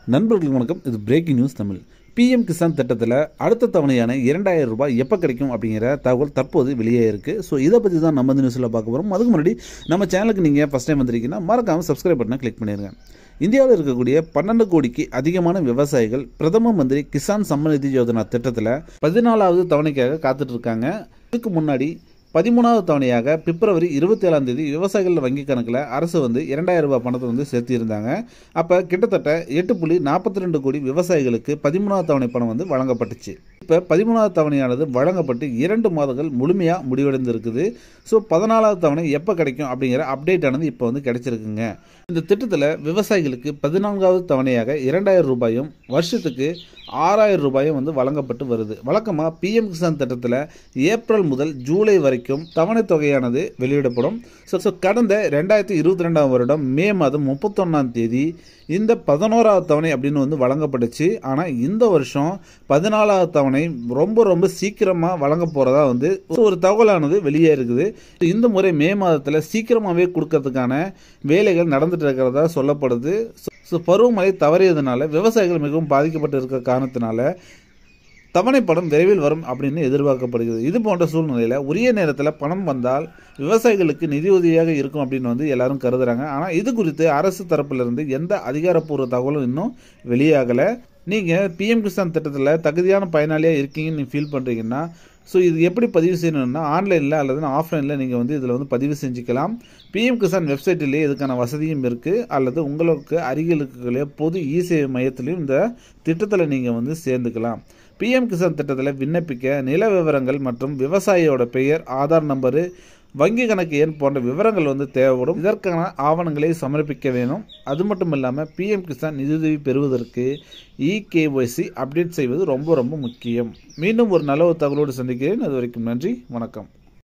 நண்பர்களுக்கு வணக்கம் இது breaking news Tamil PM Kisan திட்டத்தில் அடுத்த தவணையான இரண்டாயிரம் ரூபாய் எப்போ கிடைக்கும் அப்படிங்கிற தகவல் தற்போது வெளியே இருக்குது ஸோ இதை பற்றி தான் நம்ம இந்த நியூஸில் பார்க்க போகிறோம் அதுக்கு முன்னாடி நம்ம சேனலுக்கு நீங்கள் ஃபஸ்ட் டைம் வந்திருக்கீங்கன்னா மறக்காமல் சப்ஸ்கிரைப் பட்டனை கிளிக் பண்ணிடுங்க இந்தியாவில் இருக்கக்கூடிய பன்னெண்டு கோடிக்கு அதிகமான விவசாயிகள் பிரதம மந்திரி கிசான் சம்மன் நிதி யோஜனா திட்டத்தில் பதினாலாவது தவணைக்காக காத்துட்டு இருக்காங்க இதுக்கு முன்னாடி பதிமூணாவது தவணையாக பிப்ரவரி இருபத்தி ஏழாம் தேதி விவசாயிகள் வங்கி கணக்கில் அரசு வந்து இரண்டாயிரம் ரூபாய் பணத்தை வந்து சேர்த்திருந்தாங்க அப்போ கிட்டத்தட்ட எட்டு புள்ளி நாற்பத்தி ரெண்டு கோடி விவசாயிகளுக்கு பதிமூணாவது தவணை பணம் வந்து வழங்கப்பட்டுச்சு இப்போ பதிமூணாவது தவணையானது வழங்கப்பட்டு இரண்டு மாதங்கள் முழுமையாக முடிவடைந்திருக்குது ஸோ பதினாலாவது தவணை எப்போ கிடைக்கும் அப்படிங்கிற அப்டேட் ஆனது இப்போ வந்து கிடைச்சிருக்குங்க இந்த திட்டத்தில் விவசாயிகளுக்கு பதினான்காவது தவணையாக இரண்டாயிரம் ரூபாயும் வருஷத்துக்கு ஆறாயிரம் ரூபாயும் வந்து வழங்கப்பட்டு வருது வழக்கமாக பிஎம் கிசான் திட்டத்தில் ஏப்ரல் முதல் ஜூலை வரைக்கும் தவணை தொகையானது வெளியிடப்படும் ஸோ ஸோ கடந்த ரெண்டாயிரத்தி இருபத்தி ரெண்டாம் வருடம் மே மாதம் முப்பத்தொன்னாம் தேதி இந்த பதினோராவது தவணை அப்படின்னு வந்து வழங்கப்பட்டுச்சு ஆனால் இந்த வருஷம் பதினாலாவது தவணை ரொம்ப ரொம்ப சீக்கிரமாக வழங்க போகிறதா வந்து ஒரு தகவலானது வெளியே இருக்குது இந்த முறை மே மாதத்தில் சீக்கிரமாகவே கொடுக்கறதுக்கான வேலைகள் நடந்துட்டு இருக்கிறதா சொல்லப்படுது ஸோ பருவமழை தவறியதுனால விவசாயிகள் மிகவும் பாதிக்கப்பட்டு இருக்க காரணத்தினால தவணை பணம் விரைவில் வரும் அப்படின்னு எதிர்பார்க்கப்படுகிறது இது போன்ற சூழ்நிலையில் உரிய நேரத்தில் பணம் வந்தால் விவசாயிகளுக்கு நிதி உதவியாக இருக்கும் அப்படின்னு வந்து எல்லாரும் கருதுறாங்க ஆனால் இது குறித்து அரசு தரப்பிலிருந்து எந்த அதிகாரப்பூர்வ தகவலும் இன்னும் வெளியாகலை நீங்கள் பிஎம் கிசான் திட்டத்தில் தகுதியான பயனாளியாக இருக்கீங்கன்னு நீங்கள் ஃபீல் பண்ணுறீங்கன்னா ஸோ இது எப்படி பதிவு செய்யணும்னா ஆன்லைனில் அல்லது ஆஃப்லைனில் நீங்கள் வந்து இதில் வந்து பதிவு செஞ்சுக்கலாம் பிஎம் கிசான் வெப்சைட்டிலேயே இதுக்கான வசதியும் இருக்குது அல்லது உங்களுக்கு அருகில் இருக்கக்கூடிய பொது இ சேவை மையத்திலையும் இந்த திட்டத்தில் நீங்கள் வந்து சேர்ந்துக்கலாம் பிஎம் கிசான் திட்டத்தில் விண்ணப்பிக்க நில விவரங்கள் மற்றும் விவசாயியோட பெயர் ஆதார் நம்பரு வங்கி கணக்கு எண் போன்ற விவரங்கள் வந்து தேவைப்படும் இதற்கான ஆவணங்களை சமர்ப்பிக்க வேணும் அது மட்டும் இல்லாமல் பிஎம் கிசான் நிதியுதவி பெறுவதற்கு இகேஒய்சி அப்டேட் செய்வது ரொம்ப ரொம்ப முக்கியம் மீண்டும் ஒரு நல்ல ஒரு தகவலோடு சந்திக்கிறேன் அது வரைக்கும் நன்றி வணக்கம்